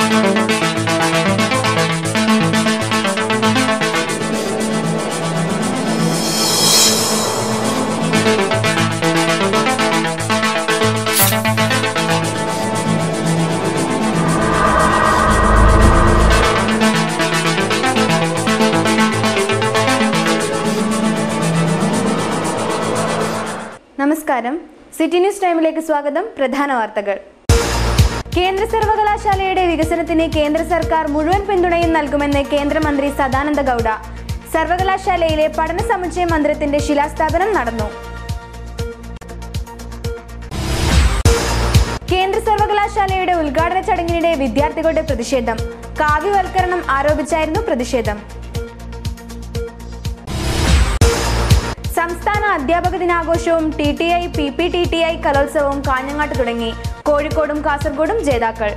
നമസ്കാരം city news ടൈമിലേക്ക് സ്വാഗതം പ്രധാന വാർത്തകൾ കേന്ദ്ര സർവകലാശാലയുടെ വികസനത്തിന് കേന്ദ്ര സർക്കാർ മുഴുവൻ പിന്തുണയും നൽകുമെന്ന് കേന്ദ്രമന്ത്രി സദാനന്ദ ഗൗഡ സർവകലാശാലയിലെ പഠന സമുച്ചയ മന്ദിരത്തിന്റെ ശിലാസ്ഥാപനം നടന്നു കേന്ദ്ര സർവകലാശാലയുടെ ഉദ്ഘാടന ചടങ്ങിനിടെ വിദ്യാർത്ഥികളുടെ പ്രതിഷേധം കാവ്യവൽക്കരണം ആരോപിച്ചായിരുന്നു പ്രതിഷേധം സംസ്ഥാന അധ്യാപക ദിനാഘോഷവും T T I P P T T I കലോത്സവവും കാഞ്ഞങ്ങാട്ട് തുടങ്ങി കോഴിക്കോടും കാസർഗോഡും ജേതാക്കൾ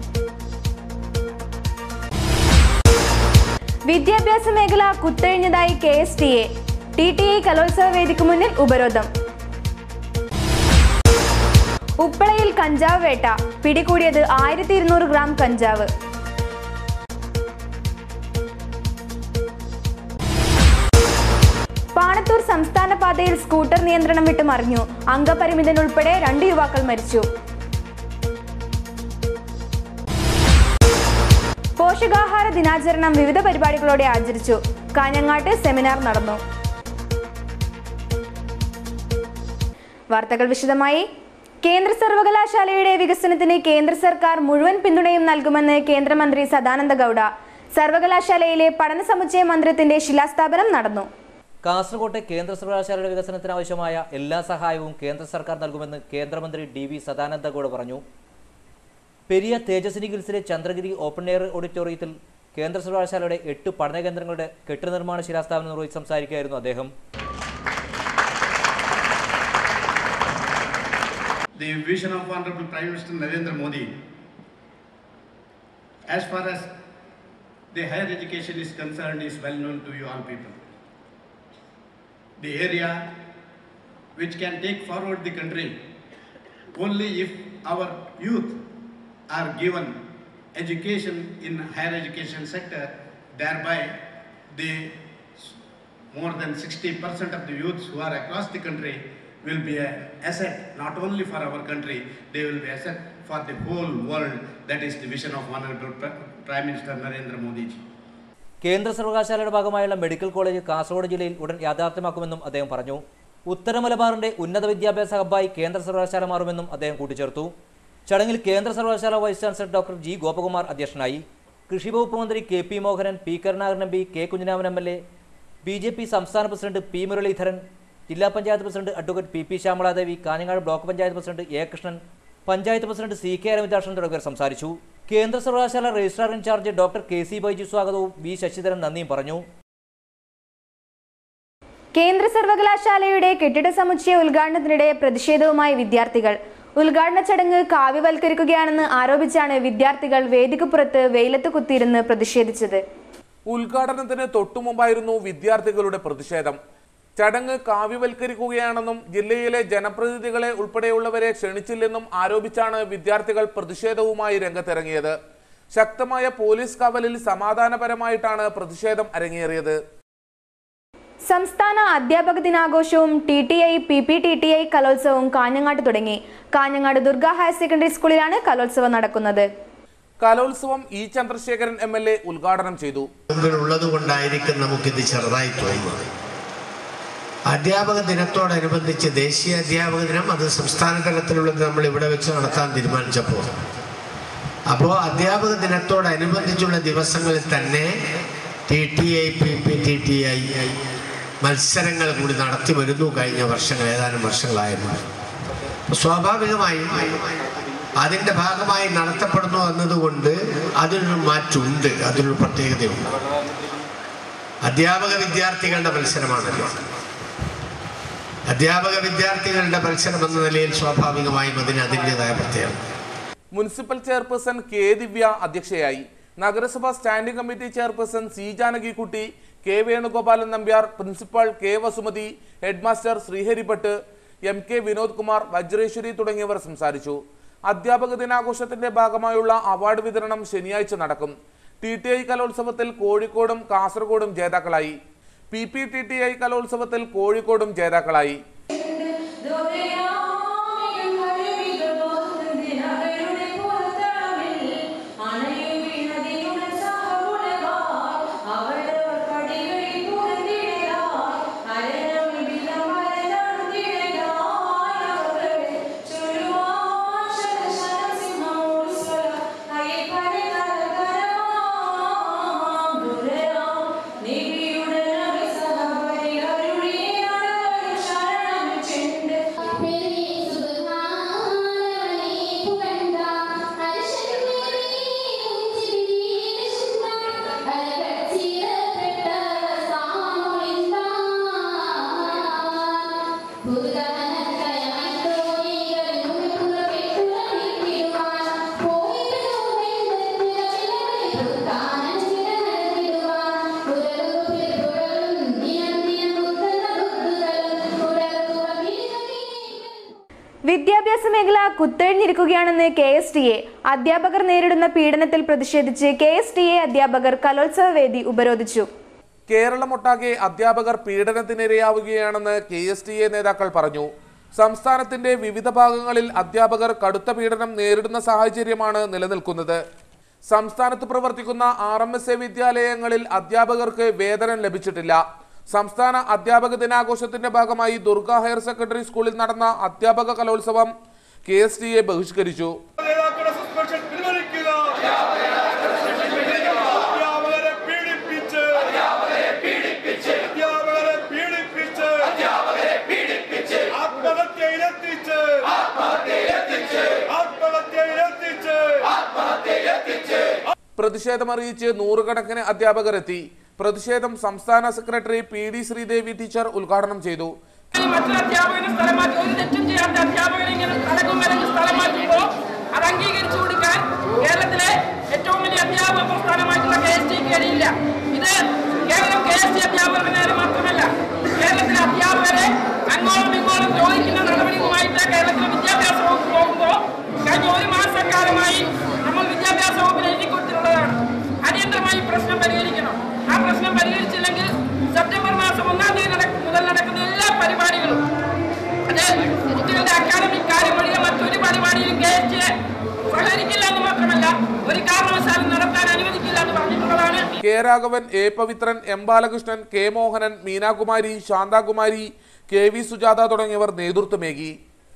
വിദ്യാഭ്യാസ മേഖല കുത്തഴിഞ്ഞതായി K S T A T T I കലോത്സവ വേദിക്ക് മുന്നിൽ ഉപരോധം ഉപ്പളയിൽ കഞ്ചാവ് വേട്ട പിടികൂടിയത് ആയിരത്തി ഇരുന്നൂറ് ഗ്രാം കഞ്ചാവ് പാണത്തൂർ സംസ്ഥാന പാതയിൽ സ്കൂട്ടർ നിയന്ത്രണം വിട്ട് മറിഞ്ഞു അംഗപരിമിതനുൾപ്പെടെ രണ്ട് യുവാക്കൾ മരിച്ചു പോഷകാഹാര ദിനാചരണം വിവിധ പരിപാടികളോടെ ആചരിച്ചു കാഞ്ഞങ്ങാട്ട് സെമിനാർ നടന്നു വാർത്തകൾ വിശദമായി കേന്ദ്ര സർവകലാശാലയുടെ വികസനത്തിന് കേന്ദ്ര സർക്കാർ മുഴുവൻ പിന്തുണയും നൽകുമെന്ന് കേന്ദ്രമന്ത്രി സദാനന്ദ ഗൗഡ സർവകലാശാലയിലെ പഠന സമുച്ചയ മന്ദിരത്തിന്റെ ശിലാസ്ഥാപനം നടന്നു കാസർകോട്ടെ കേന്ദ്ര സർവകലാശാലയുടെ വികസനത്തിന് ആവശ്യമായ എല്ലാ സഹായവും കേന്ദ്ര സർക്കാർ നൽകുമെന്ന് കേന്ദ്രമന്ത്രി ഡി വി സദാനന്ദ ഗൗഡ പറഞ്ഞു പെരിയ തേജസ്വിനി ഗിൽസിലെ ചന്ദ്രഗിരി ഓപ്പൺ എയർ ഓഡിറ്റോറിയത്തിൽ കേന്ദ്ര സർവകലാശാലയുടെ എട്ട് പഠന കേന്ദ്രങ്ങളുടെ കെട്ടിട നിർമ്മാണ ശിലാസ്ഥാപനം നിർവഹിച്ച് സംസാരിക്കുകയായിരുന്നു അദ്ദേഹം the vision of Honorable Prime Minister Narendra Modi, as far as the higher education is concerned, is well known to you all people. The area which can take forward the country only if our youth are given education in higher education sector, thereby the s- more than 60% of the youths who are across the country will be an asset not only for our country, they will be asset for the whole world. That is the vision of Honorable Pri- Prime Minister Narendra Modi ji. കേന്ദ്ര സർവകലാശാലയുടെ ഭാഗമായുള്ള medical college Kasaragod ജില്ലയിൽ ഉടൻ യാഥാർത്ഥ്യമാക്കുമെന്നും അദ്ദേഹം പറഞ്ഞു ഉത്തര മലബാറിന്റെ ഉന്നത വിദ്യാഭ്യാസ ഹബ്ബായി കേന്ദ്ര സർവകലാശാല മാറുമെന്നും അദ്ദേഹം കൂട്ടിച്ചേർത്തു ചടങ്ങിൽ കേന്ദ്ര സർവകലാശാല vice chancellor doctor G Gopakumar അധ്യക്ഷനായി കൃഷി വകുപ്പ് മന്ത്രി K P Mohanan P Karunakaran M P K Kunhiraman M L A B J P സംസ്ഥാന പ്രസിഡന്റ് പി മുരളീധരൻ ജില്ലാ panchayat president advocate P P Shyamaladevi Kanhangad block panchayat president A Krishnan panchayat president C K Aravindakshan തുടങ്ങിയവർ സംസാരിച്ചു കേന്ദ്ര സർവകലാശാല registrar in charge doctor K C Baiju സ്വാഗതവും വി ശശിധരൻ നന്ദിയും പറഞ്ഞു കേന്ദ്ര സർവകലാശാലയുടെ കെട്ടിട സമുച്ചയ ഉദ്ഘാടനത്തിനിടെ പ്രതിഷേധവുമായി വിദ്യാർത്ഥികൾ ഉദ്ഘാടന ചടങ്ങ് കാവ്യവൽക്കരിക്കുകയാണെന്ന് ആരോപിച്ചാണ് വിദ്യാർത്ഥികൾ വേദിക്ക് പുറത്ത് വെയിലത്ത് കുത്തിയിരുന്ന് പ്രതിഷേധിച്ചത് ഉദ്ഘാടനത്തിന് തൊട്ടുമുമ്പായിരുന്നു വിദ്യാർത്ഥികളുടെ പ്രതിഷേധം ചടങ്ങ് കാവ്യവൽക്കരിക്കുകയാണെന്നും ജില്ലയിലെ ജനപ്രതിനിധികളെ ഉൾപ്പെടെയുള്ളവരെ ക്ഷണിച്ചില്ലെന്നും ആരോപിച്ചാണ് വിദ്യാർത്ഥികൾ പ്രതിഷേധവുമായി രംഗത്തിറങ്ങിയത് ശക്തമായ പോലീസ് കാവലിൽ സമാധാനപരമായിട്ടാണ് പ്രതിഷേധം അരങ്ങേറിയത് സംസ്ഥാന അധ്യാപക ദിനാഘോഷവും T T I P P T T I കലോത്സവവും കാഞ്ഞങ്ങാട്ട് തുടങ്ങി കാഞ്ഞങ്ങാട് ദുർഗ ഹയർ സെക്കൻഡറി സ്കൂളിലാണ് കലോത്സവം നടക്കുന്നത് കലോത്സവം E Chandrasekharan M L A ഉദ്ഘാടനം ചെയ്തു മുമ്പിലുള്ളത് കൊണ്ടായിരിക്കും നമുക്കിത് ചെറുതായി തോന്നുന്നത് അധ്യാപക ദിനത്തോടനുബന്ധിച്ച് ദേശീയ അധ്യാപക ദിനം അത് സംസ്ഥാന തലത്തിലുള്ളത് നമ്മൾ ഇവിടെ വെച്ച് നടത്താൻ തീരുമാനിച്ചപ്പോൾ അപ്പോൾ അധ്യാപക ദിനത്തോടനുബന്ധിച്ചുള്ള ദിവസങ്ങളിൽ തന്നെ T T I P P T T I മത്സരങ്ങൾ കൂടി നടത്തി വരുന്നു കഴിഞ്ഞ വർഷങ്ങൾ ഏതാനും വർഷങ്ങളായിരുന്നു അപ്പോൾ സ്വാഭാവികമായും അതിൻ്റെ ഭാഗമായി നടത്തപ്പെടുന്നു എന്നതുകൊണ്ട് അതിനൊരു മാറ്റമുണ്ട് അതിനൊരു പ്രത്യേകതയുണ്ട് അധ്യാപക വിദ്യാർത്ഥികളുടെ മത്സരമാണല്ലോ അധ്യാപക വിദ്യാർത്ഥികളുടെ മത്സരം എന്ന നിലയിൽ സ്വാഭാവികമായും അതിന് അതിൻ്റെതായ പ്രത്യേകത മുനിസിപ്പൽ ചെയർപേഴ്സൺ കെ ദിവ്യ അധ്യക്ഷയായി നഗരസഭ standing committee chairperson C Janakikutty K Venugopalan Nambiar principal K Vasumathi headmaster Sreeharibhat M K Vinod Kumar Vajreshwari തുടങ്ങിയവർ സംസാരിച്ചു അധ്യാപക ദിനാഘോഷത്തിന്റെ ഭാഗമായുള്ള അവാർഡ് വിതരണം ശനിയാഴ്ച നടക്കും ടി ടി ഐ കലോത്സവത്തിൽ കോഴിക്കോടും കാസർഗോഡും ജേതാക്കളായി P P T T I കലോത്സവത്തിൽ കോഴിക്കോടും ജേതാക്കളായി വിദ്യാഭ്യാസ മേഖല കുത്തെഴിഞ്ഞിരിക്കുകയാണെന്ന് കെ എസ് ടി എ അധ്യാപകർ നേരിടുന്ന പീഡനത്തിൽ പ്രതിഷേധിച്ച് കെ എസ് ടി എ അധ്യാപകർ കലോത്സവ വേദി ഉപരോധിച്ചു കേരളമൊട്ടാകെ അധ്യാപകർ പീഡനത്തിനിരയാവുകയാണെന്ന് കെ എസ് ടി എ നേതാക്കൾ പറഞ്ഞു സംസ്ഥാനത്തിന്റെ വിവിധ ഭാഗങ്ങളിൽ അധ്യാപകർ കടുത്ത പീഡനം നേരിടുന്ന സാഹചര്യമാണ് നിലനിൽക്കുന്നത് സംസ്ഥാനത്ത് പ്രവർത്തിക്കുന്ന ആർ എം എസ് എ വിദ്യാലയങ്ങളിൽ അധ്യാപകർക്ക് വേതനം ലഭിച്ചിട്ടില്ല സംസ്ഥാന അധ്യാപക ദിനാഘോഷത്തിന്റെ ഭാഗമായി ദുർഗ ഹയർ സെക്കൻഡറി സ്കൂളിൽ നടന്ന അധ്യാപക കലോത്സവം കെ എസ് ടി എ ബഹിഷ്കരിച്ചു നേതാക്കളുടെ സസ്പെൻഷൻ പിൻവലിക്കുക അധ്യാപകരെ പീഡിപ്പിച്ച് അധ്യാപകരെ പീഡിപ്പിച്ച് ആത്മഹത്യയിലെത്തിച്ച് ആത്മഹത്യയിലെത്തിച്ച് പ്രതിഷേധമറിയിച്ച് നൂറുകണക്കിന് അധ്യാപകർ എത്തി പ്രതിഷേധം സംസ്ഥാന secretary P D Sreedevi teacher ഉദ്ഘാടനം ചെയ്തു ഈ മറ്റൊരു അധ്യാപകന് സ്ഥലം മാറ്റി ഒരു തെറ്റും ചെയ്യാത്ത അധ്യാപകനെ ഇങ്ങനെ തലക്കും വിലങ്ങ് സ്ഥലം മാറ്റുമ്പോൾ അത് അംഗീകരിച്ചു കൊടുക്കാൻ കേരളത്തിലെ ഏറ്റവും വലിയ അധ്യാപക പ്രസ്ഥാനമായിട്ടുള്ള കെ എസ് ടിക്ക് കഴിയില്ല ഇത് കേവലം കെ എസ് ടി അധ്യാപകരുടെ നേരെ മാത്രമല്ല കേരളത്തിലെ അധ്യാപകരെ അങ്ങോളം ഇങ്ങോളം ദ്രോഹിക്കുന്ന നടപടിയുമായിട്ട് കേരളത്തിലെ വിദ്യാഭ്യാസ വകുപ്പ് പോകുമ്പോൾ കഴിഞ്ഞ ഒരു മാസക്കാലമായി നമ്മൾ വിദ്യാഭ്യാസ വകുപ്പിന് എഴുതി കൊടുത്തിട്ടുള്ളതാണ് അടിയന്തരമായി പ്രശ്നം പരിഹരിക്കണം ആ പ്രശ്നം പരിഹരിച്ചില്ലെങ്കിൽ സെപ്റ്റംബർ മാസം ഒന്നാം തീയതി നട- മുതൽ നടക്കുന്ന എല്ലാ പരിപാടികളും അത് കുട്ടികളുടെ അക്കാദമിക് കാര്യം ഒഴികെ മറ്റൊരു പരിപാടിയിലും കെ എസ് ടിയെ സഹകരിക്കില്ല എന്ന് മാത്രമല്ല ഒരു കാരണവശാലും നടത്താൻ അനുവദിക്കില്ല എന്ന് പറഞ്ഞിട്ടുള്ളതാണ് K Raghavan A Pavithran M Balakrishnan K Mohanan Meenakumari Santhakumari K V Sujatha തുടങ്ങിയവർ നേതൃത്വമേകി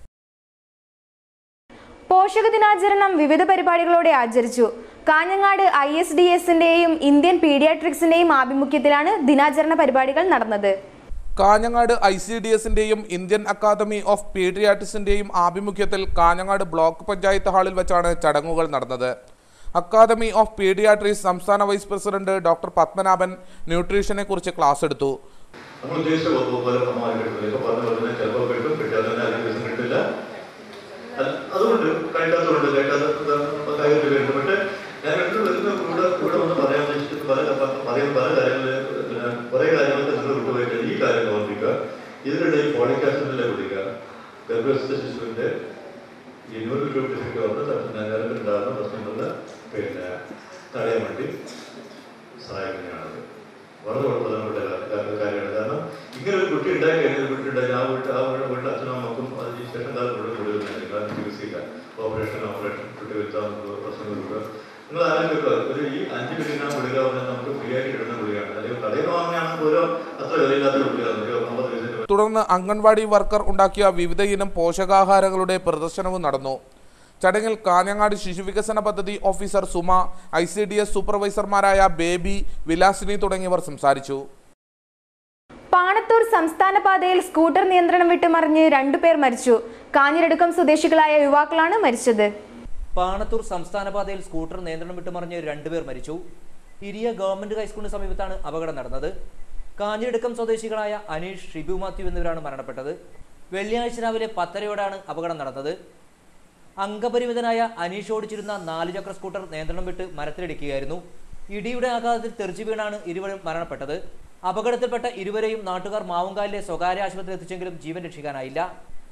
പോഷക ദിനാചരണം വിവിധ പരിപാടികളോടെ ആചരിച്ചു കാഞ്ഞങ്ങാട് ഐ എസ് ഡി എസിന്റെയും ഇന്ത്യൻ പീഡിയാട്രിക്സിന്റെയും ആഭിമുഖ്യത്തിലാണ് ദിനാചരണ പരിപാടികൾ നടന്നത് കാഞ്ഞങ്ങാട് ഐ സി ഡി എസിന്റെയും ഇന്ത്യൻ അക്കാദമി ഓഫ് പീഡിയാട്രിക്സിന്റെയും ആഭിമുഖ്യത്തിൽ കാഞ്ഞങ്ങാട് ബ്ലോക്ക് പഞ്ചായത്ത് ഹാളിൽ വെച്ചാണ് ചടങ്ങുകൾ നടന്നത് അക്കാദമി ഓഫ് പീഡിയാട്രിക്സ് സംസ്ഥാന വൈസ് പ്രസിഡന്റ് ഡോക്ടർ പത്മനാഭൻ ന്യൂട്രീഷനെ കുറിച്ച് ക്ലാസ് എടുത്തു നമ്മൾ ഉദ്ദേശിച്ച വകുപ്പ് പോലെ അമ്മമാരെ കിട്ടുന്നില്ല ഇപ്പൊ പറഞ്ഞ പോലെ തന്നെ ചിലപ്പോൾ കിട്ടും കിട്ടാതെ തന്നെ അല്ലെങ്കിൽ ദിവസം കിട്ടില്ല അത് അതുകൊണ്ട് കഴിക്കാത്തതുകൊണ്ട് കഴിക്കാത്ത കാര്യത്തിൽ വരുന്നു പക്ഷേ ഞാൻ വീട്ടിൽ വരുന്ന കൂടെ കൂടെ ഒന്ന് പറയാൻ വെച്ചിട്ട് പല പറയുന്ന പല കാര്യങ്ങൾ പിന്നെ കുറേ കാര്യങ്ങൾക്ക് നിങ്ങൾ വിട്ടുപോയിട്ട് ഈ കാര്യം ഓർമ്മിക്കുക ഇതിനിടയിൽ ഫോളിക് ആസിഡിലെ കുടിക്കുക ഗർഭസ്ഥ ശിശുവിന്റെ ഈ ന്യൂട്രിഫിക്ക് വന്ന് നഗരത്തിലുണ്ടാകുന്ന പ്രശ്നങ്ങളിൽ പിന്നെ തടയാൻ വേണ്ടി സഹായിക്കുന്നതാണത് വളരെ വളരെ പ്രധാനപ്പെട്ട കാ- കാര്യമാണ് കാരണം ഇങ്ങനെ ഒരു കുട്ടി ഉണ്ടായി കഴിഞ്ഞാൽ ഒരു കുട്ടി ഉണ്ടായി ആ വീട്ടിൽ ആ വീട്ടിൽ വീട്ടിൽ അച്ഛനും അമ്മക്കും അതിന് ശേഷം കാലം കൂടുതൽ കൂടുതൽ കാരണം ചികിത്സിക്കാം ഓപ്പറേഷൻ ഓപ്പറേഷൻ കുട്ടി വരുത്താൻ പ്രശ്നങ്ങൾ കൊടുക്കുക നിങ്ങൾ ആലോചിക്കുക ഒരു ഈ അഞ്ച് മില്ലിഗ്രാം ഗുളിക പറഞ്ഞാൽ നമുക്ക് ഫ്രീ ആയിട്ട് ഇടുന്ന ഗുളികയാണ് അല്ലെങ്കിൽ കടയിൽ നിന്ന് വാങ്ങുകയാണെങ്കിൽ പോലും അത്ര വിലയില്ലാത്ത ഗുളികയാണ് ഒരു അമ്പത് പൈസ തുടർന്ന് അംഗൻവാടി വർക്കർ ഉണ്ടാക്കിയ വിവിധ ഇനം പോഷകാഹാരങ്ങളുടെ പ്രദർശനവും നടന്നു ചടങ്ങിൽ കാഞ്ഞങ്ങാട് ശിശുവികസന പദ്ധതി officer Suma I C D S സൂപ്പർവൈസർമാരായ ബേബി വിലാസിനി തുടങ്ങിയവർ സംസാരിച്ചു പാണത്തൂർ സംസ്ഥാന പാതയിൽ സ്കൂട്ടർ നിയന്ത്രണം വിട്ട് മറിഞ്ഞ് രണ്ടുപേർ മരിച്ചു കാഞ്ഞിരടുക്കം സ്വദേശികളായ യുവാക്കളാണ് മരിച്ചത് പാണത്തൂർ സംസ്ഥാന പാതയിൽ സ്കൂട്ടർ നിയന്ത്രണം വിട്ടുമറിഞ്ഞ് രണ്ടുപേർ മരിച്ചു ഇരിയ ഗവൺമെന്റ് ഹൈസ്കൂളിന് സമീപത്താണ് അപകടം നടന്നത് കാഞ്ഞിരടുക്കം സ്വദേശികളായ അനീഷ് ഷിബു മാത്യു എന്നിവരാണ് മരണപ്പെട്ടത് വെള്ളിയാഴ്ച രാവിലെ പത്തരയോടാണ് അപകടം നടന്നത് അംഗപരിമിതനായ അനീഷ് ഓടിച്ചിരുന്ന നാല് ചക്ര സ്കൂട്ടർ നിയന്ത്രണം വിട്ട് മരത്തിലിടിക്കുകയായിരുന്നു ഇടിയുടെ ആഘാതത്തിൽ തെറിച്ചു വീണാണ് ഇരുവരും മരണപ്പെട്ടത് അപകടത്തിൽപ്പെട്ട ഇരുവരെയും നാട്ടുകാർ മാവുങ്കാലിലെ സ്വകാര്യ ആശുപത്രിയിൽ എത്തിച്ചെങ്കിലും ജീവൻ രക്ഷിക്കാനായില്ല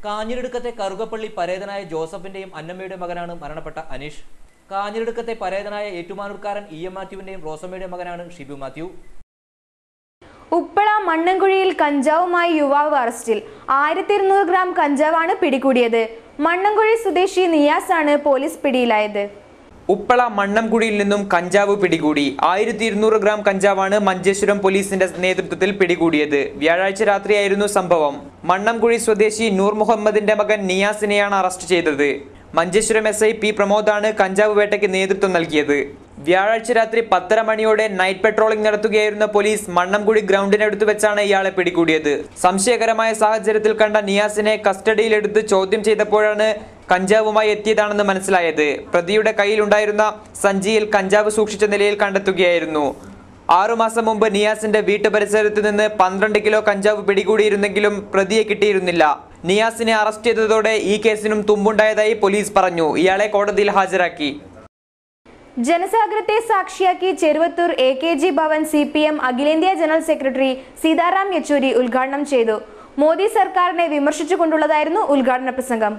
കാഞ്ഞിരടുക്കത്തെ കറുകപ്പള്ളി പരേതനായ ജോസഫിന്റെയും അന്നമ്മയുടെയും മകനാണ് മരണപ്പെട്ട അനീഷ് കാഞ്ഞിരടുക്കത്തെ പരേതനായ ഏറ്റുമാനൂർക്കാരൻ ഇ എം മാത്യുവിന്റെയും റോസമ്മയുടെയും മകനാണ് ഷിബു മാത്യു ഉപ്പള മണ്ണൻകുഴിയിൽ കഞ്ചാവുമായി യുവാവ് അറസ്റ്റിൽ ആയിരത്തി ഇരുന്നൂറ് ഗ്രാം കഞ്ചാവാണ് പിടികൂടിയത് മണ്ണൻകുഴി സ്വദേശി നിയാസാണ് പോലീസ് പിടിയിലായത് ഉപ്പള മണ്ണംകുഴിയിൽ നിന്നും കഞ്ചാവ് പിടികൂടി ആയിരത്തി ഇരുന്നൂറ് ഗ്രാം കഞ്ചാവാണ് മഞ്ചേശ്വരം പോലീസിന്റെ നേതൃത്വത്തിൽ പിടികൂടിയത് വ്യാഴാഴ്ച രാത്രിയായിരുന്നു സംഭവം മണ്ണംകുഴി സ്വദേശി നൂർ മുഹമ്മദിന്റെ മകൻ നിയാസിനെയാണ് അറസ്റ്റ് ചെയ്തത് മഞ്ചേശ്വരം എസ് ഐ പി പ്രമോദാണ് കഞ്ചാവ് വേട്ടയ്ക്ക് നേതൃത്വം നൽകിയത് വ്യാഴാഴ്ച രാത്രി പത്തര മണിയോടെ നൈറ്റ് പെട്രോളിംഗ് നടത്തുകയായിരുന്ന പോലീസ് മണ്ണംകുഴി ഗ്രൗണ്ടിനടുത്ത് വെച്ചാണ് ഇയാളെ പിടികൂടിയത് സംശയകരമായ സാഹചര്യത്തിൽ കണ്ട നിയാസിനെ കസ്റ്റഡിയിലെടുത്ത് ചോദ്യം ചെയ്തപ്പോഴാണ് കഞ്ചാവുമായി എത്തിയതാണെന്ന് മനസ്സിലായത് പ്രതിയുടെ കയ്യിലുണ്ടായിരുന്ന സഞ്ചിയിൽ കഞ്ചാവ് സൂക്ഷിച്ച നിലയിൽ കണ്ടെത്തുകയായിരുന്നു ആറുമാസം മുമ്പ് നിയാസിന്റെ വീട്ടു പരിസരത്ത് നിന്ന് പന്ത്രണ്ട് കിലോ കഞ്ചാവ് പിടികൂടിയിരുന്നെങ്കിലും പ്രതിയെ കിട്ടിയിരുന്നില്ല നിയാസിനെ അറസ്റ്റ് ചെയ്തതോടെ ഈ കേസിനും തുമ്പുണ്ടായതായി പോലീസ് പറഞ്ഞു ഇയാളെ കോടതിയിൽ ഹാജരാക്കി ജനസാഗരത്തെ സാക്ഷിയാക്കി Cheruvathur A K G Bhavan C P M അഖിലേന്ത്യാ ജനറൽ സെക്രട്ടറി സീതാറാം യെച്ചൂരി ഉദ്ഘാടനം ചെയ്തു മോദി സർക്കാരിനെ വിമർശിച്ചുകൊണ്ടുള്ളതായിരുന്നു ഉദ്ഘാടന പ്രസംഗം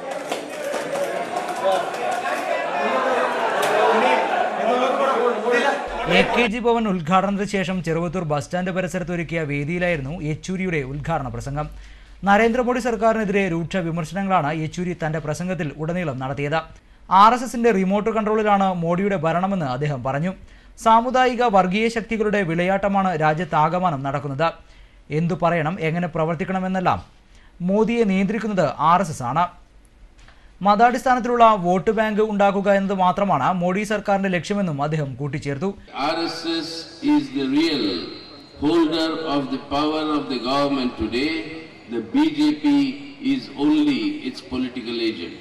എ കെ ജി ഭവൻ ഉദ്ഘാടനത്തിന് ശേഷം ചെറുവത്തൂർ ബസ് സ്റ്റാൻഡ് പരിസരത്ത് ഒരുക്കിയ വേദിയിലായിരുന്നു യെച്ചൂരിയുടെ ഉദ്ഘാടന പ്രസംഗം നരേന്ദ്രമോദി സർക്കാരിനെതിരെ രൂക്ഷ വിമർശനങ്ങളാണ് യെച്ചൂരി തന്റെ പ്രസംഗത്തിൽ ഉടനീളം നടത്തിയത് ആർ എസ് എസിന്റെ റിമോട്ട് കൺട്രോളിലാണ് മോഡിയുടെ ഭരണമെന്ന് അദ്ദേഹം പറഞ്ഞു സാമുദായിക വർഗീയ ശക്തികളുടെ വിളയാട്ടമാണ് രാജ്യത്താകമാനം നടക്കുന്നത് എന്തു പറയണം എങ്ങനെ പ്രവർത്തിക്കണമെന്നെല്ലാം മോദിയെ നിയന്ത്രിക്കുന്നത് ആർ എസ് എസ് ആണ് മതാടിസ്ഥാനത്തിലുള്ള വോട്ട് ബാങ്ക് ഉണ്ടാക്കുക എന്നത് മാത്രമാണ് മോഡി സർക്കാരിന്റെ ലക്ഷ്യമെന്നും അദ്ദേഹം കൂട്ടിച്ചേർത്തു RSS is the real holder of the power of the government today. The BJP is only its political agent.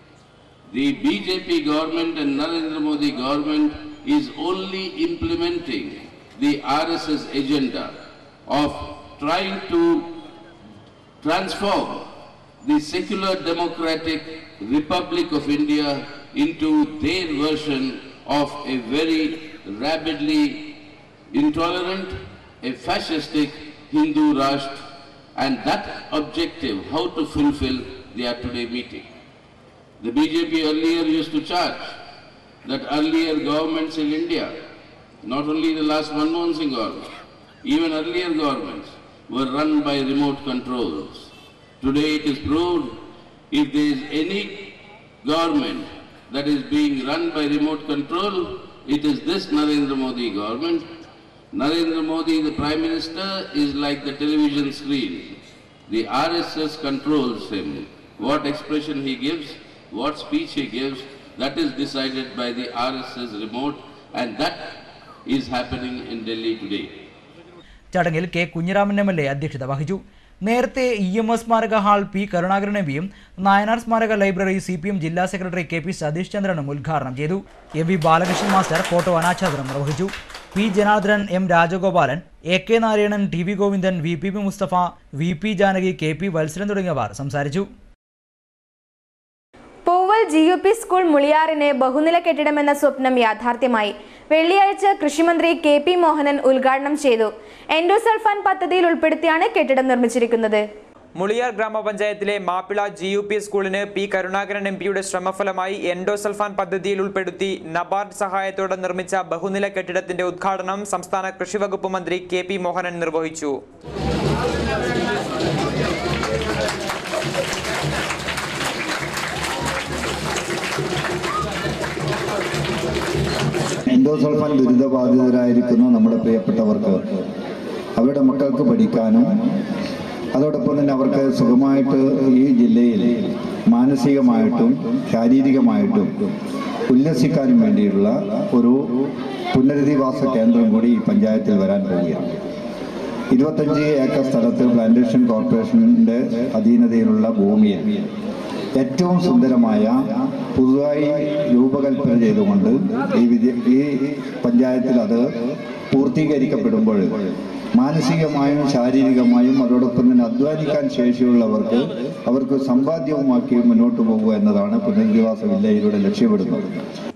The BJP government and Narendra Modi government is only implementing the RSS agenda of trying to transform the secular democratic Republic of India into their version of a very rabidly intolerant, a fascistic Hindu Rashtra, and that objective, how to fulfill, they are today meeting. The BJP earlier used to charge that earlier governments in India, not only the last Manmohan Singh government, even earlier governments were run by remote controls. Today it is proved if there is any government that is being run by remote control, it is this Narendra Modi government. Narendra Modi, the Prime Minister, is like the television screen. The RSS controls him. What expression he gives, what speech he gives, that is decided by the RSS remote, and that is happening in Delhi today. ചടങ്ങിൽ K Kunhiraman M L A അധ്യക്ഷത വഹിച്ചു നേരത്തെ E M S സ്മാരക hall P Karunakaran M പിയും നായനാർ സ്മാരക library C P M ജില്ലാ സെക്രട്ടറി K P Satheesh ചന്ദ്രനും ഉദ്ഘാടനം ചെയ്തു M V Balakrishnan master photo അനാച്ഛാദനം നിർവഹിച്ചു P Janardhanan M Rajagopalan A K Narayanan T V Govindan V P P Musthafa V P Janaki K P Valsaran തുടങ്ങിയവർ സംസാരിച്ചു Pooval G U P school മുളിയാറിന് ബഹുനില കെട്ടിടമെന്ന സ്വപ്നം യാഥാർത്ഥ്യമായി വെള്ളിയാഴ്ച കൃഷിമന്ത്രി കെ പി മോഹനൻ ഉദ്ഘാടനം ചെയ്തു എൻഡോസൾഫാൻ പദ്ധതിയിൽ ഉൾപ്പെടുത്തിയാണ് കെട്ടിടം നിർമ്മിച്ചിരിക്കുന്നത് മുളിയാർ ഗ്രാമപഞ്ചായത്തിലെ മാപ്പിള ജി യു പി സ്കൂളിന് പി കരുണാകരൻ എം പിയുടെ ശ്രമഫലമായി എൻഡോസൾഫാൻ പദ്ധതിയിൽ ഉൾപ്പെടുത്തി നബാർഡ് സഹായത്തോടെ നിർമ്മിച്ച ബഹുനില കെട്ടിടത്തിന്റെ ഉദ്ഘാടനം സംസ്ഥാന കൃഷിവകുപ്പ് മന്ത്രി കെ പി മോഹനൻ നിർവഹിച്ചു എൻഡോസൾഫാൻ ദുരിതബാധിതരായിരിക്കുന്ന നമ്മുടെ പ്രിയപ്പെട്ടവർക്ക് അവരുടെ മക്കൾക്ക് പഠിക്കാനും അതോടൊപ്പം തന്നെ അവർക്ക് സുഖമായിട്ട് ഈ ജില്ലയിൽ മാനസികമായിട്ടും ശാരീരികമായിട്ടും ഉല്ലസിക്കാനും വേണ്ടിയുള്ള ഒരു പുനരധിവാസ കേന്ദ്രം കൂടി ഈ പഞ്ചായത്തിൽ വരാൻ പോവുകയാണ് ഇരുപത്തഞ്ച് ഏക്കർ സ്ഥലത്ത് പ്ലാന്റേഷൻ കോർപ്പറേഷൻ്റെ അധീനതയിലുള്ള ഭൂമിയിൽ ഏറ്റവും സുന്ദരമായ പുതുതായി രൂപകൽപ്പന ചെയ്തുകൊണ്ട് ഈ വിദ്യ ഈ പഞ്ചായത്തിൽ അത് പൂർത്തീകരിക്കപ്പെടുമ്പോൾ മാനസികമായും ശാരീരികമായും അതോടൊപ്പം തന്നെ അധ്വാനിക്കാൻ ശേഷിയുള്ളവർക്ക് അവർക്ക് സമ്പാദ്യവുമാക്കി മുന്നോട്ട് പോകുക എന്നതാണ് പുനരധിവാസ വില്ലയിലൂടെ ലക്ഷ്യമിടുന്നത്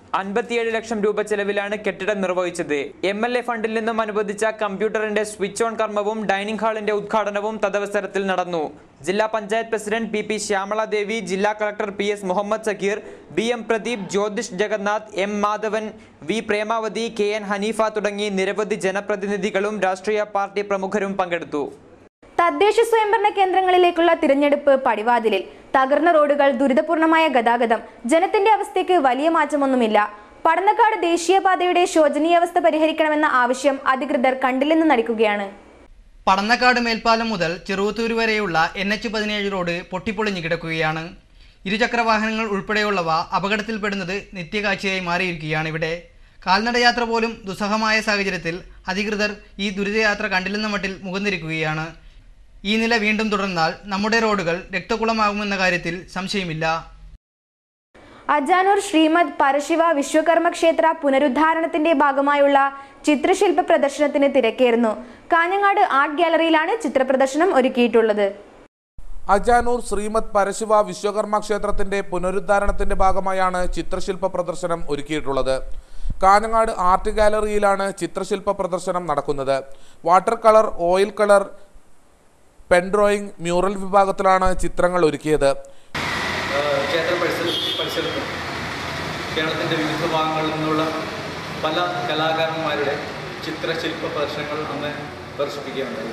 അൻപത്തിയേഴ് ലക്ഷം രൂപ ചെലവിലാണ് കെട്ടിടം നിർവഹിച്ചത് എം എൽ എ ഫണ്ടിൽ നിന്നും അനുവദിച്ച കമ്പ്യൂട്ടറിന്റെ സ്വിച്ച് ഓൺ കർമ്മവും ഡൈനിങ് ഹാളിന്റെ ഉദ്ഘാടനവും തദവസരത്തിൽ നടന്നു ജില്ലാ panchayat president P P Shyamala Devi ജില്ലാ collector P S Muhammad Sakeer B M Pradeep Jyothish Jagannath M Madhavan V Premavathi K N Haneefa തുടങ്ങി നിരവധി ജനപ്രതിനിധികളും രാഷ്ട്രീയ പാർട്ടി പ്രമുഖരും പങ്കെടുത്തു തദ്ദേശ സ്വയംഭരണ കേന്ദ്രങ്ങളിലേക്കുള്ള തിരഞ്ഞെടുപ്പ് പടിവാതിലിൽ തകർന്ന റോഡുകൾ ദുരിതപൂർണമായ ഗതാഗതം ജനത്തിന്റെ അവസ്ഥയ്ക്ക് വലിയ മാറ്റമൊന്നുമില്ല പടന്നക്കാട് ദേശീയപാതയുടെ ശോചനീയാവസ്ഥ പരിഹരിക്കണമെന്ന ആവശ്യം അധികൃതർ കണ്ടില്ലെന്ന് നടിക്കുകയാണ് പടന്നക്കാട് മേൽപ്പാലം മുതൽ ചെറുവത്തൂർ വരെയുള്ള എൻ എച്ച് പതിനേഴ് റോഡ് പൊട്ടിപ്പൊളിഞ്ഞു കിടക്കുകയാണ് ഇരുചക്രവാഹനങ്ങൾ ഉൾപ്പെടെയുള്ളവ അപകടത്തിൽപ്പെടുന്നത് നിത്യകാഴ്ചയായി മാറിയിരിക്കുകയാണ് ഇവിടെ കാൽനടയാത്ര പോലും ദുസ്സഹമായ സാഹചര്യത്തിൽ അധികൃതർ ഈ ദുരിതയാത്ര കണ്ടില്ലെന്ന മട്ടിൽ മുഖന്തിരിക്കുകയാണ് ഈ നില വീണ്ടും തുടർന്നാൽ നമ്മുടെ റോഡുകൾ രക്തകുളമാകുമെന്ന കാര്യത്തിൽ സംശയമില്ല അജാനൂർ ശ്രീമദ് പരശിവ വിശ്വകർമ്മ ക്ഷേത്ര പുനരുദ്ധാരണത്തിന്റെ ഭാഗമായുള്ള ചിത്രശില്പ പ്രദർശനത്തിന് തിരക്കേറുന്നു കാഞ്ഞങ്ങാട് ആർട്ട് ഗാലറിയിലാണ് ചിത്രപ്രദർശനം ഒരുക്കിയിട്ടുള്ളത് അജാനൂർ ശ്രീമദ് പരശിവ വിശ്വകർമ്മ ക്ഷേത്രത്തിന്റെ പുനരുദ്ധാരണത്തിന്റെ ഭാഗമായാണ് ചിത്രശില്പ പ്രദർശനം ഒരുക്കിയിട്ടുള്ളത് കാഞ്ഞങ്ങാട് ആർട്ട് ഗാലറിയിലാണ് ചിത്രശില്പ പ്രദർശനം നടക്കുന്നത് water colour oil colour pen drawing mural വിഭാഗത്തിലാണ് ചിത്രങ്ങൾ ഒരുക്കിയത് ക്ഷേത്ര പരിസര പരിസരത്തും കേരളത്തിൻ്റെ വിവിധ ഭാഗങ്ങളിൽ നിന്നുള്ള പല കലാകാരന്മാരുടെ ചിത്രശില്പ പ്രദർശനങ്ങൾ അന്ന് പ്രദർശിപ്പിക്കുകയുണ്ടായി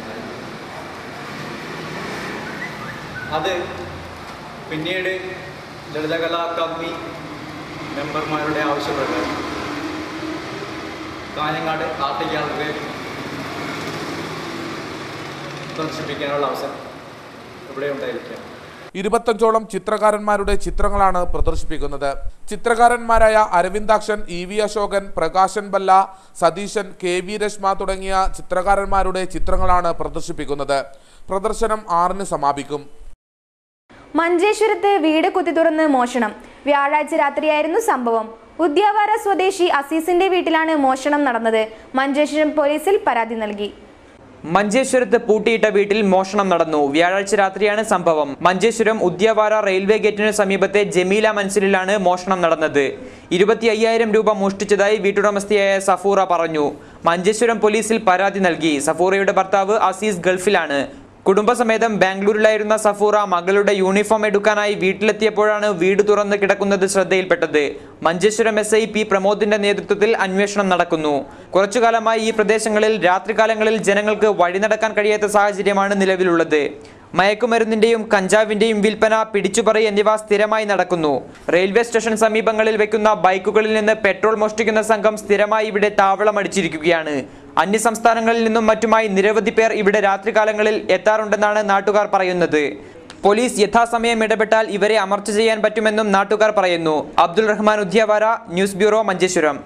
അത് പിന്നീട് ലളിതകലാ അക്കാദമി മെമ്പർമാരുടെ ആവശ്യപ്രകാരം കാഞ്ഞങ്ങാട് ആർട്ട് ഗ്യാലറിയിൽ പ്രദർശിപ്പിക്കാനുള്ള അവസരം ഇവിടെ ഉണ്ടായിരിക്കുകയാണ് ഇരുപത്തഞ്ചോളം ചിത്രകാരന്മാരുടെ ചിത്രങ്ങളാണ് പ്രദർശിപ്പിക്കുന്നത് ചിത്രകാരന്മാരായ Aravindakshan E V Asokan Prakashan Balla Satheesan K V Rashma തുടങ്ങിയ ചിത്രകാരന്മാരുടെ ചിത്രങ്ങളാണ് പ്രദർശിപ്പിക്കുന്നത് പ്രദർശനം ആറിന് സമാപിക്കും മഞ്ചേശ്വരത്ത് വീട് കുത്തി തുറന്ന് മോഷണം വ്യാഴാഴ്ച രാത്രിയായിരുന്നു സംഭവം ഉദ്യാവാര സ്വദേശി അസീസിന്റെ വീട്ടിലാണ് മോഷണം നടന്നത് മഞ്ചേശ്വരം പോലീസിൽ പരാതി നൽകി മഞ്ചേശ്വരത്ത് പൂട്ടിയിട്ട വീട്ടിൽ മോഷണം നടന്നു വ്യാഴാഴ്ച രാത്രിയാണ് സംഭവം മഞ്ചേശ്വരം ഉദ്യാവാര റെയിൽവേ ഗേറ്റിന് സമീപത്തെ ജമീല മൻസിലിലാണ് മോഷണം നടന്നത് ഇരുപത്തി അയ്യായിരം രൂപ മോഷ്ടിച്ചതായി വീട്ടുടമസ്ഥയായ സഫൂറ പറഞ്ഞു മഞ്ചേശ്വരം പോലീസിൽ പരാതി നൽകി സഫൂറയുടെ ഭർത്താവ് അസീസ് ഗൾഫിലാണ് കുടുംബസമേതം ബാംഗ്ലൂരിലായിരുന്ന സഫൂറ മകളുടെ യൂണിഫോം എടുക്കാനായി വീട്ടിലെത്തിയപ്പോഴാണ് വീട് തുറന്ന് കിടക്കുന്നത് ശ്രദ്ധയിൽപ്പെട്ടത് മഞ്ചേശ്വരം എസ് ഐ പി പ്രമോദിന്റെ നേതൃത്വത്തിൽ അന്വേഷണം നടക്കുന്നു കുറച്ചുകാലമായി ഈ പ്രദേശങ്ങളിൽ രാത്രികാലങ്ങളിൽ ജനങ്ങൾക്ക് വഴി നടക്കാൻ കഴിയാത്ത സാഹചര്യമാണ് നിലവിലുള്ളത് മയക്കുമരുന്നിന്റെയും കഞ്ചാവിന്റെയും വിൽപ്പന പിടിച്ചുപറി എന്നിവ സ്ഥിരമായി നടക്കുന്നു റെയിൽവേ സ്റ്റേഷൻ സമീപങ്ങളിൽ വെക്കുന്ന ബൈക്കുകളിൽ നിന്ന് പെട്രോൾ മോഷ്ടിക്കുന്ന സംഘം സ്ഥിരമായി ഇവിടെ താവളമടിച്ചിരിക്കുകയാണ് അന്യസംസ്ഥാനങ്ങളിൽ നിന്നും മറ്റുമായി നിരവധി പേർ ഇവിടെ രാത്രികാലങ്ങളിൽ എത്താറുണ്ടെന്നാണ് നാട്ടുകാർ പറയുന്നത് പോലീസ് യഥാസമയം ഇടപെട്ടാൽ ഇവരെ അമർച്ച ചെയ്യാൻ പറ്റുമെന്നും നാട്ടുകാർ പറയുന്നു അബ്ദുൾ റഹ്മാൻ ഉദ്യാവാര ന്യൂസ് ബ്യൂറോ മഞ്ചേശ്വരം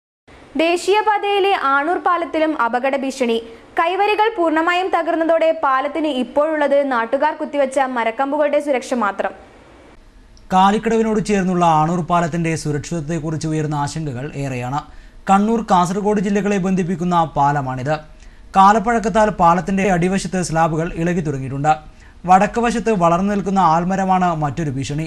ദേശീയപാതയിലെ ആണൂർ പാലത്തിലും അപകട ഭീഷണി കൈവരികൾ പൂർണ്ണമായും തകർന്നതോടെ പാലത്തിന് ഇപ്പോഴുള്ളത് നാട്ടുകാർ കുത്തിവെച്ച മരക്കമ്പുകളുടെ സുരക്ഷ മാത്രം കാലിക്കടവിനോട് ചേർന്നുള്ള ആണൂർ പാലത്തിന്റെ സുരക്ഷിതത്വത്തെക്കുറിച്ച് ഉയർന്ന ആശങ്കകൾ ഏറെയാണ് കണ്ണൂർ കാസർഗോഡ് ജില്ലകളെ ബന്ധിപ്പിക്കുന്ന പാലമാണിത് കാലപ്പഴക്കത്താൽ പാലത്തിന്റെ അടിവശത്ത് സ്ലാബുകൾ ഇളകി തുടങ്ങിയിട്ടുണ്ട് വടക്ക് വശത്ത് വളർന്നു നിൽക്കുന്ന ആൽമരമാണ് മറ്റൊരു ഭീഷണി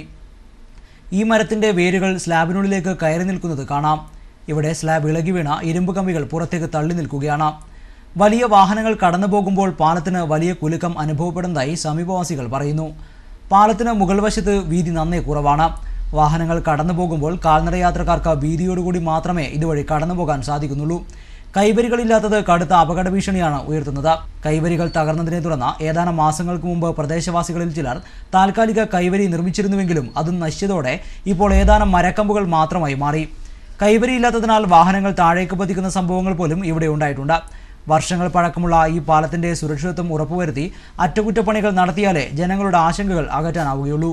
ഈ മരത്തിന്റെ വേരുകൾ സ്ലാബിനുള്ളിലേക്ക് കയറി നിൽക്കുന്നത് കാണാം ഇവിടെ സ്ലാബ് ഇളകി വീണ ഇരുമ്പ് കമ്പികൾ പുറത്തേക്ക് തള്ളി നിൽക്കുകയാണ് വലിയ വാഹനങ്ങൾ കടന്നു പോകുമ്പോൾ പാലത്തിന് വലിയ കുലുക്കം അനുഭവപ്പെടുന്നതായി സമീപവാസികൾ പറയുന്നു പാലത്തിന് മുകൾ വശത്ത് വീതി നന്നേ കുറവാണ് വാഹനങ്ങൾ കടന്നു പോകുമ്പോൾ കാൽനടയാത്രക്കാർക്ക് വീതിയോടുകൂടി മാത്രമേ ഇതുവഴി കടന്നു പോകാൻ സാധിക്കുന്നുള്ളൂ കൈവരികളില്ലാത്തത് കടുത്ത അപകട ഭീഷണിയാണ് ഉയർത്തുന്നത് കൈവരികൾ തകർന്നതിനെ തുടർന്ന് ഏതാനും മാസങ്ങൾക്ക് മുമ്പ് പ്രദേശവാസികളിൽ ചിലർ താൽക്കാലിക കൈവരി നിർമ്മിച്ചിരുന്നുവെങ്കിലും അതും നശിച്ചതോടെ ഇപ്പോൾ ഏതാനും മരക്കമ്പുകൾ മാത്രമായി മാറി കൈവരിയില്ലാത്തതിനാൽ വാഹനങ്ങൾ താഴേക്ക് പതിക്കുന്ന സംഭവങ്ങൾ പോലും ഇവിടെ ഉണ്ടായിട്ടുണ്ട് വർഷങ്ങൾ പഴക്കമുള്ള ഈ പാലത്തിന്റെ സുരക്ഷിതത്വം ഉറപ്പുവരുത്തി അറ്റകുറ്റപ്പണികൾ നടത്തിയാലേ ജനങ്ങളുടെ ആശങ്കകൾ അകറ്റാനാവുകയുള്ളൂ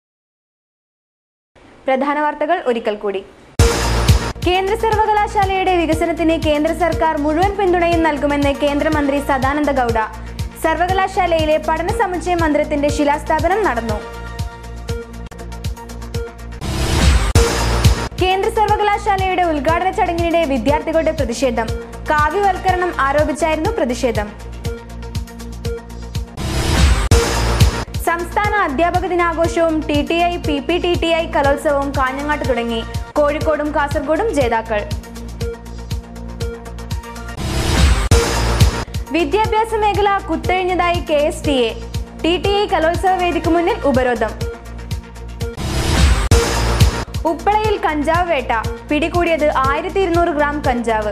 പ്രധാന വാർത്തകൾ ഒരിക്കൽ കൂടി കേന്ദ്ര സർവകലാശാലയുടെ വികസനത്തിന് കേന്ദ്ര സർക്കാർ മുഴുവൻ പിന്തുണയും നൽകുമെന്ന് കേന്ദ്രമന്ത്രി സദാനന്ദ ഗൗഡ സർവകലാശാലയിലെ പഠന സമുച്ചയ മന്ദിരത്തിന്റെ ശിലാസ്ഥാപനം നടന്നു കേന്ദ്ര സർവകലാശാലയുടെ ഉദ്ഘാടന ചടങ്ങിനിടെ വിദ്യാർത്ഥികളുടെ പ്രതിഷേധം കാവ്യവൽക്കരണം ആരോപിച്ചായിരുന്നു പ്രതിഷേധം സംസ്ഥാന അധ്യാപക ദിനാഘോഷവും T T I P P T T I കലോത്സവവും കാഞ്ഞങ്ങാട്ട് തുടങ്ങി കോഴിക്കോടും കാസർഗോഡും ജേതാക്കൾ വിദ്യാഭ്യാസ മേഖല കുത്തഴിഞ്ഞതായി K S T A T T I കലോത്സവ വേദിക്ക് മുന്നിൽ ഉപരോധം ഉപ്പളയിൽ കഞ്ചാവ് വേട്ട പിടികൂടിയത് ആയിരത്തി ഇരുന്നൂറ് ഗ്രാം കഞ്ചാവ്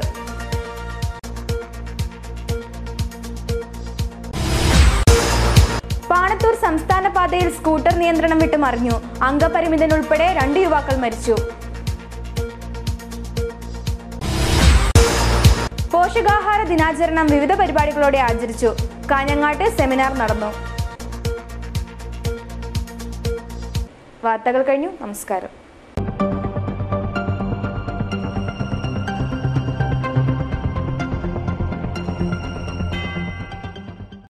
പാണത്തൂർ സംസ്ഥാന പാതയിൽ സ്കൂട്ടർ നിയന്ത്രണം വിട്ട് മറിഞ്ഞു അംഗപരിമിതൻ ഉൾപ്പെടെ രണ്ട് യുവാക്കൾ മരിച്ചു പോഷകാഹാര ദിനാചരണം വിവിധ പരിപാടികളോടെ ആചരിച്ചു കാഞ്ഞങ്ങാട്ട് സെമിനാർ നടന്നു വാർത്തകൾ കഴിഞ്ഞു നമസ്കാരം